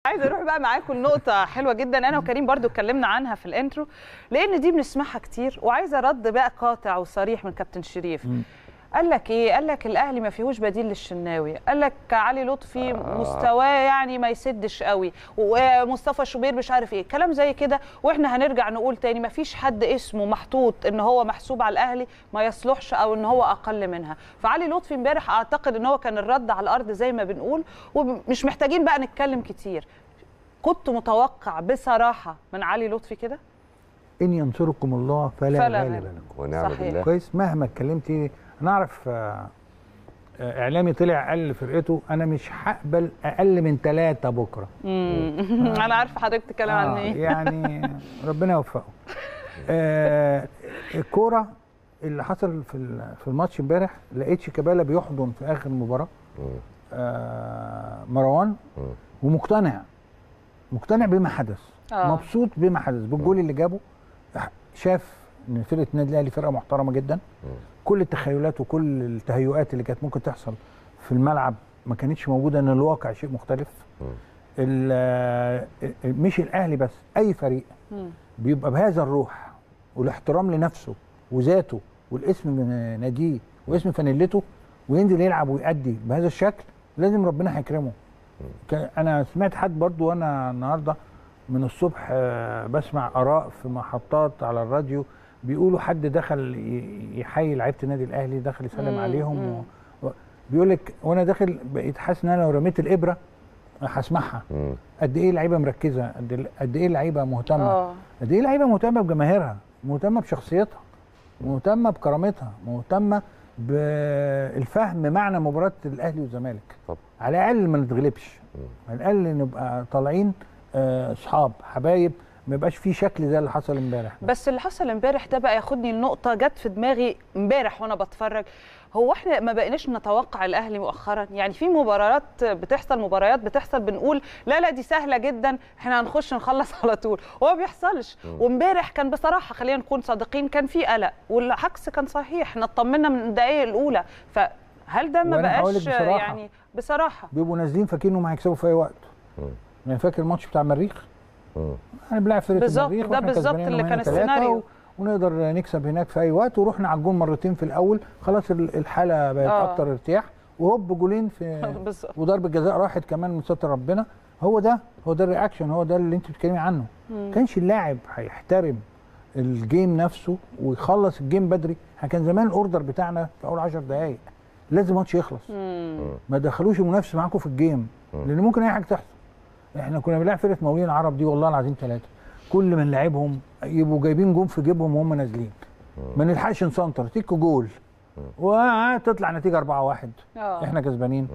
عايزه اروح بقى معاكم لنقطه حلوه جدا انا وكريم برضو اتكلمنا عنها في الانترو لان دي بنسمعها كتير وعايزه رد بقى قاطع وصريح من كابتن شريف قال لك ايه قال لك الاهلي ما فيهوش بديل للشناوي قال لك علي لطفي آه. مستواه يعني ما يسدش قوي ومصطفى شوبير مش عارف ايه كلام زي كده واحنا هنرجع نقول تاني ما فيش حد اسمه محطوط ان هو محسوب على الاهلي ما يصلحش او ان هو اقل منها فعلي لطفي امبارح اعتقد ان هو كان الرد على الارض زي ما بنقول ومش محتاجين بقى نتكلم كتير كنت متوقع بصراحه من علي لطفي كده ان ينصركم الله فلا, فلا غالب غالب. لكم ونعم صحيح. بالله كويس مهما اتكلمت ايه انا اعرف آه، آه، اعلامي طلع قال لفرقته انا مش هقبل اقل من ثلاثه بكره مم. انا عارفه حضرتك بتتكلم عن آه، ايه يعني ربنا يوفقه آه الكوره اللي حصل في ال- في الماتش امبارح لقيت شيكابالا بيحضن في اخر المباراه مم. آه مروان مم. ومقتنع مقتنع بما حدث آه. مبسوط بما حدث بالجول اللي جابه شاف ان فرقه النادي الاهلي فرقه محترمه جدا مم. كل التخيلات وكل التهيؤات اللي كانت ممكن تحصل في الملعب ما كانتش موجوده ان الواقع شيء مختلف مم. ال- مش الاهلي بس اي فريق مم. بيبقى بهذا الروح والاحترام لنفسه وذاته والاسم من ناديه واسم فانيلته وينزل يلعب ويأدي بهذا الشكل لازم ربنا هيكرمه كان- انا سمعت حد برضو وانا النهارده من الصبح آه، بسمع اراء في محطات على الراديو بيقولوا حد دخل ي- يحيي لعيبه النادي الاهلي دخل يسلم مم، عليهم مم. و... و... بيقول لك وانا داخل بقيت حاسس ان انا لو رميت الابره هسمعها مم. قد ايه اللعيبه مركزه قد ال- قد ايه اللعيبه مهتمه اه قد ايه اللعيبه مهتمه بجماهيرها مهتمه بشخصيتها مهتمه بكرامتها مهتمه بالفهم معنى مباراه الاهلي والزمالك طبعا. على الاقل ما نتغلبش على الاقل نبقى طالعين آه، اصحاب حبايب ما يبقاش في شكل زي اللي حصل امبارح ده. بس اللي حصل امبارح ده بقى ياخدني لنقطه جت في دماغي امبارح وانا بتفرج هو احنا ما بقيناش نتوقع الاهلي مؤخرا يعني في مباريات بتحصل مباريات بتحصل بنقول لا لا دي سهله جدا احنا هنخش نخلص على طول هو ما بيحصلش وامبارح كان بصراحه خلينا نكون صادقين كان في قلق والعكس كان صحيح احنا اطمنا من الدقائق الاولى فهل ده ما وأنا هقولك بقاش بصراحة. يعني بصراحه بيبقوا نازلين فاكرين انهم هيكسبوا في اي وقت مم. يعني فاكر الماتش بتاع المريخ مم. انا بنلعب فرقه بالظبط، المريخ ده وإحنا بالظبط كسبانين اللي هنا كان تلاتة السيناريو. و- ونقدر نكسب هناك في اي وقت ورحنا على الجون مرتين في الاول خلاص ال- الحاله بقت آه. اكتر ارتياح وهوب جولين في بالظبط وضربه جزاء راحت كمان من ستر ربنا هو ده هو ده الرياكشن هو ده اللي انت بتتكلمي عنه مم. كانش اللاعب هيحترم الجيم نفسه ويخلص الجيم بدري احنا كان زمان الاوردر بتاعنا في اول 10 دقائق لازم الماتش يخلص مم. ما دخلوش المنافس معاكم في الجيم مم. لان ممكن اي حاجه تحصل احنا كنا بنلعب فرقه مقاولين العرب دي والله العظيم ثلاثه كل ما نلعبهم يبقوا جايبين جون في جيبهم وهم نازلين ما نلحقش نسنتر تيك جول وتطلع نتيجه 4 1 اه احنا كسبانين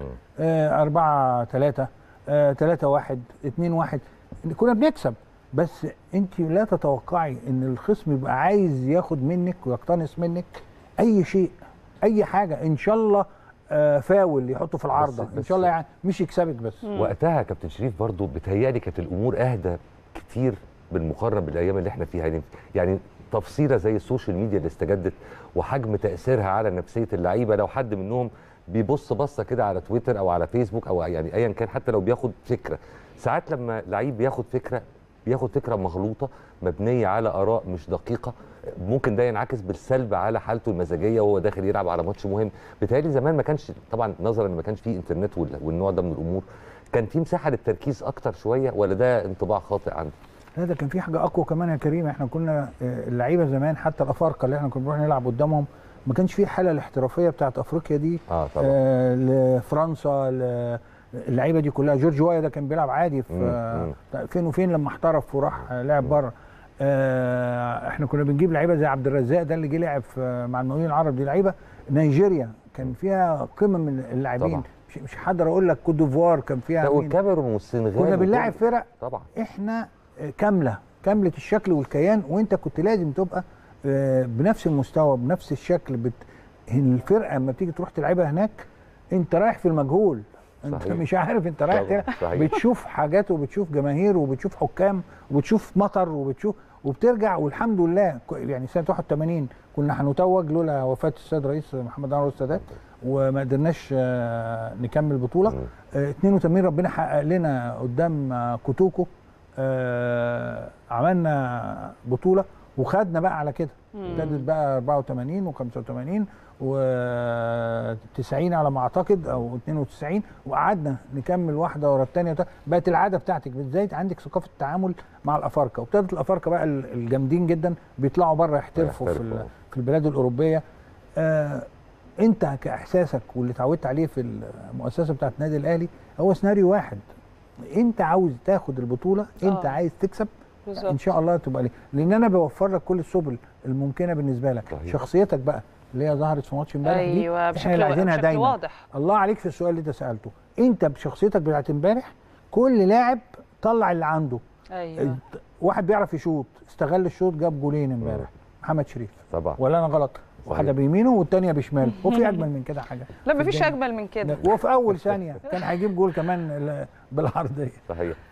4 3 3 1 2 1 كنا بنكسب بس انت لا تتوقعي ان الخصم يبقى عايز ياخد منك ويقتنص منك اي شيء اي حاجه ان شاء الله آه، فاول يحطه في العارضه ان بس- شاء الله يعني مش يكسبك بس وقتها يا كابتن شريف برضو بتهيألي كانت الامور اهدى كتير بالمقارنه بالايام اللي احنا فيها يعني يعني تفصيله زي السوشيال ميديا اللي استجدت وحجم تاثيرها على نفسيه اللعيبه لو حد منهم بيبص بصه كده على تويتر او على فيسبوك او يعني ايا كان حتى لو بياخد فكره ساعات لما لعيب بياخد فكره بياخد فكره مغلوطه مبنيه على اراء مش دقيقه ممكن ده ينعكس بالسلب على حالته المزاجيه وهو داخل يلعب على ماتش مهم بيتهيألي زمان ما كانش طبعا نظرا ان ما كانش فيه انترنت وال- والنوع ده من الامور كان في مساحه للتركيز اكتر شويه ولا ده انطباع خاطئ عندي لا ده كان في حاجه اقوى كمان يا كريم احنا كنا آه، اللعيبه زمان حتى الافارقه اللي احنا كنا بنروح نلعب قدامهم ما كانش في الحاله الاحترافيه بتاعت افريقيا دي اه طبعا آه لفرنسا ل- اللعيبه دي كلها جورج وايا ده كان بيلعب عادي في مم، آه، فين وفين لما احترف وراح آه، لعب بره آه احنا كنا بنجيب لعيبه زي عبد الرزاق ده اللي جه لعب في مع المقاولين العرب دي لعيبه نيجيريا كان فيها قمه من اللاعبين طبعا. مش مش هقدر اقول لك كوت ديفوار كان فيها لا مين. والكاميرون والسنغال كنا بنلاعب وكل- فرق طبعا احنا آه، كامله كامله الشكل والكيان وانت كنت لازم تبقى آه، بنفس المستوى بنفس الشكل بت... الفرقه لما بتيجي تروح تلعبها هناك انت رايح في المجهول انت صحيح. مش عارف انت رايح طبعاً، تلعب. صحيح. بتشوف حاجات وبتشوف جماهير وبتشوف حكام وبتشوف مطر وبتشوف وبترجع والحمد لله ك- يعني سنه 81 كنا هنتوج لولا وفاه السيد رئيس محمد انور السادات وما قدرناش آه، نكمل بطوله مم. آه، 82 ربنا حقق لنا قدام آه، كوتوكو آه، عملنا بطوله وخدنا بقى على كده ابتدت بقى 84 و85 و90 على ما اعتقد او 92 وقعدنا نكمل واحده ورا الثانيه بقت العاده بتاعتك ازاي عندك ثقافه التعامل مع الافارقه وابتدت الافارقه بقى ال- الجامدين جدا بيطلعوا بره يحترفوا في يحترفوا. ال- في البلاد الاوروبيه آه انت كاحساسك واللي اتعودت عليه في المؤسسه بتاعت النادي الاهلي هو سيناريو واحد انت عاوز تاخد البطوله انت آه. عايز تكسب ان بالظبط شاء الله تبقى ليه لان انا بوفر لك كل السبل الممكنه بالنسبه لك صحيح. شخصيتك بقى اللي هي ظهرت في ماتش امبارح دي ايوه احنا بشكل, اللي عايزينها بشكل دايما واضح الله عليك في السؤال اللي انت سالته انت بشخصيتك بتاعت امبارح كل لاعب طلع اللي عنده ايوه واحد بيعرف يشوط استغل الشوط جاب جولين امبارح محمد شريف طبعا ولا انا غلط واحده بيمينه والتانيه بشماله هو في اجمل من كده حاجه لا في مفيش الدنيا. اجمل من كده وفي اول ثانيه كان هيجيب جول كمان ال- بالعرضيه صحيح